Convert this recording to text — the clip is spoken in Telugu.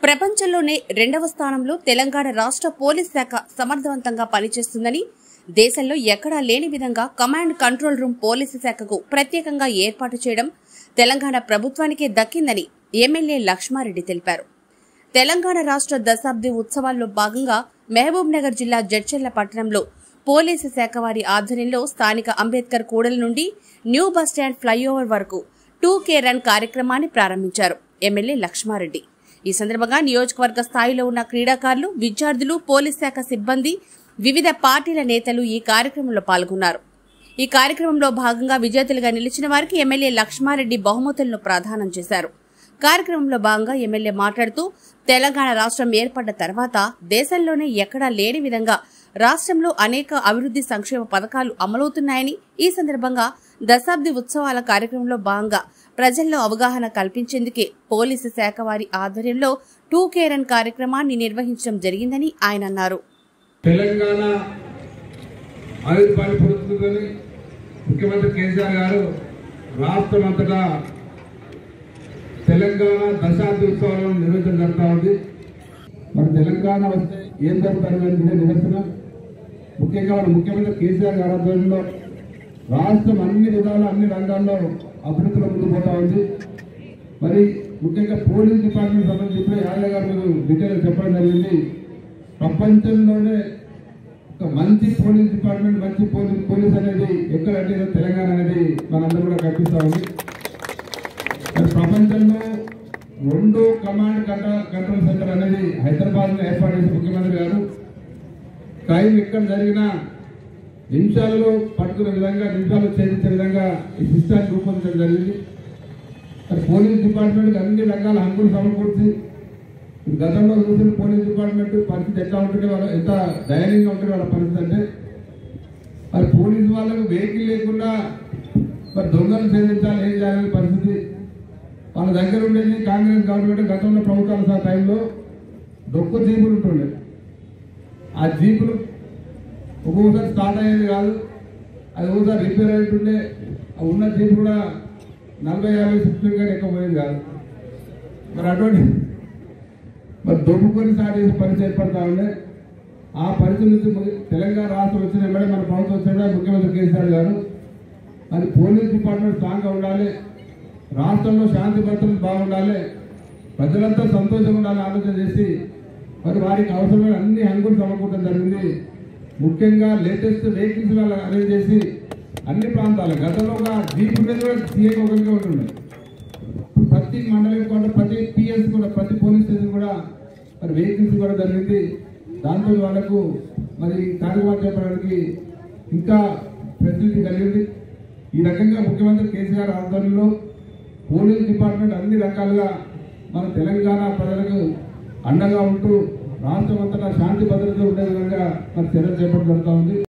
ప్రపంచంలోనే రెండవ స్థానంలో తెలంగాణ రాష్ట్ర పోలీస్ శాఖ సమర్థవంతంగా పనిచేస్తుందని దేశంలో ఎక్కడా లేని విధంగా కమాండ్ కంట్రోల్ రూమ్ పోలీసు శాఖకు ప్రత్యేకంగా ఏర్పాటు చేయడం తెలంగాణ ప్రభుత్వానికే దక్కిందని ఎమ్మెల్యే లక్ష్మారెడ్డి తెలిపారు తెలంగాణ రాష్ట్ర దశాబ్ది ఉత్సవాల్లో భాగంగా మహబూబ్ నగర్ జిల్లా జడ్చెర్ల పట్టణంలో పోలీసు శాఖ వారి ఆధ్వర్యంలో స్థానిక అంబేద్కర్ కూడలి నుండి న్యూ బస్టాండ్ ఫ్లైఓవర్ వరకు టూ కే రన్ కార్యక్రమాన్ని ప్రారంభించారు ఎమ్మెల్యే లక్ష్మారెడ్డి ఈ సందర్భంగా నియోజకవర్గ స్థాయిలో ఉన్న క్రీడాకారులు విద్యార్థులు పోలీస్ శాఖ సిబ్బంది వివిధ పార్టీల నేతలు ఈ కార్యక్రమంలో పాల్గొన్నారు ఈ కార్యక్రమంలో భాగంగా విజేతలుగా నిలిచిన వారికి ఎమ్మెల్యే లక్ష్మారెడ్డి బహుమతులను ప్రదానం చేశారు కార్యక్రమంలో భాగంగా ఎమ్మెల్యే మాట్లాడుతూ తెలంగాణ రాష్ట్రం ఏర్పడ్డ తర్వాత దేశంలోనే ఎక్కడా లేని విధంగా రాష్ట్రంలో అనేక అభివృద్ధి సంక్షేమ పథకాలు అమలవుతున్నాయని ఈ సందర్భంగా దశాబ్ది ఉత్సవాల కార్యక్రమంలో భాగంగా ప్రజల్లో అవగాహన కల్పించేందుకే పోలీసు శాఖ వారి ఆధ్వర్యంలో టూ కేరన్ కార్యక్రమాన్ని నిర్వహించడం జరిగిందని ఆయన అన్నారు తెలంగాణ ఆవిర్భావం పొందుతుందని ముఖ్యమంత్రి కేసీఆర్ గారు రాష్ట్రం అంతటా తెలంగాణ దశాబ్ది ఉత్సవాలను నిర్వహించడం జరుగుతూ ఉంది మరి తెలంగాణ వస్తే ఏం జరుగుతుంది ఇదే నిదర్శనం ముఖ్యంగా మన ముఖ్యమంత్రి కేసీఆర్ గారి ఆధ్వర్యంలో రాష్ట్రం అన్ని విధాలు అన్ని రంగాల్లో అభివృద్ధిలో ముందుకు పోతా ఉంది మరి ముఖ్యంగా పోలీస్ డిపార్ట్మెంట్ సంబంధించి ఇప్పుడే యాదవ్ గారు మీరు డీటెయిల్ చెప్పడం జరిగింది ప్రపంచంలోనే ఒక మంచి పోలీస్ డిపార్ట్మెంట్ మంచి పోలీస్ పోలీస్ అనేది ఎక్కడంటే ఇది తెలంగాణ అనేది మనందరూ కూడా కల్పిస్తా ఉంది మరి ప్రపంచంలో రెండు కమాండ్ కంట్రోల్ కంట్రోల్ సెంటర్ అనేది హైదరాబాద్ లో ఏర్పాటు చేసిన ముఖ్యమంత్రి గారు క్రైమ్ ఎక్కడ జరిగినా నిమిషాలలో పట్టుకునే విధంగా నిమిషాలు ఛేదించే విధంగా ఈ సిస్టాన్ని రూపొందించడం జరిగింది మరి పోలీస్ డిపార్ట్మెంట్ అన్ని రకాల హంగులు సమకూర్చి గతంలో చూసిన పోలీస్ డిపార్ట్మెంట్ పరిస్థితి ఎట్లా ఉంటుండే వాళ్ళ ఎంత దయనీయంగా ఉంటుంది వాళ్ళ పరిస్థితి అంటే మరి పోలీస్ వాళ్ళకు వెహికల్ లేకుండా మరి దొంగలు ఛేదించాలి ఏం చేయాలనే పరిస్థితి వాళ్ళ దగ్గర ఉండేది కాంగ్రెస్ గవర్నమెంట్ గతంలో ప్రభుత్వాల సహా టైంలో డొక్కు జీపులు ఉంటుండే ఆ జీపులు ఒక్కొక్కసారి స్టార్ట్ అయ్యేది కాదు అది ఒకసారి రిపేర్ అవుతుండే ఆ ఉన్న జీప్ కూడా నలభై యాభై సిక్స్టీ కానీ ఎక్కువ పోయేది కాదు మరి అటువంటి మరి దొబ్బుకొని స్టార్ట్ చేసే పరిస్థితి ఏర్పడతా ఉండే ఆ పరిస్థితి నుంచి ము- తెలంగాణ రాష్ట్రం వచ్చిన వెంబడే మన ప్రభుత్వం వచ్చిన ముఖ్యమంత్రి కేసీఆర్ గారు మరి పోలీస్ డిపార్ట్మెంట్ స్ట్రాంగ్గా ఉండాలి రాష్ట్రంలో శాంతి భద్రతలు బాగుండాలి ప్రజలంతా సంతోషంగా ఉండాలని ఆలోచన చేసి మరి వారికి అవసరమైన అన్ని హంగులు సమకూర్చడం జరిగింది ముఖ్యంగా లేటెస్ట్ వెహికల్స్ వాళ్ళు అరేంజ్ చేసి అన్ని ప్రాంతాలు గతంలో ఒక జీప్ మీద కూడా సీఎం ఒకరిగా ఉంటుండే ఇప్పుడు ప్రతి మండలం కూడా ప్రతి పిఎస్ కూడా ప్రతి పోలీస్ స్టేషన్ కూడా మరి వెహికల్స్ కూడా జరిగింది దాంతో వాళ్ళకు మరి కార్యక్రమాలు చెప్పడానికి ఇంకా ఫెసిలిటీ కలిగింది ఈ రకంగా ముఖ్యమంత్రి కేసీఆర్ ఆధ్వర్యంలో పోలీస్ డిపార్ట్మెంట్ అన్ని రకాలుగా మన తెలంగాణ ప్రజలకు అండగా ఉంటూ రాష్ట్రం అంతటా శాంతి భద్రత ఉండే విధంగా మరి చర్యలు చేపట్టడం జరుగుతూ ఉంది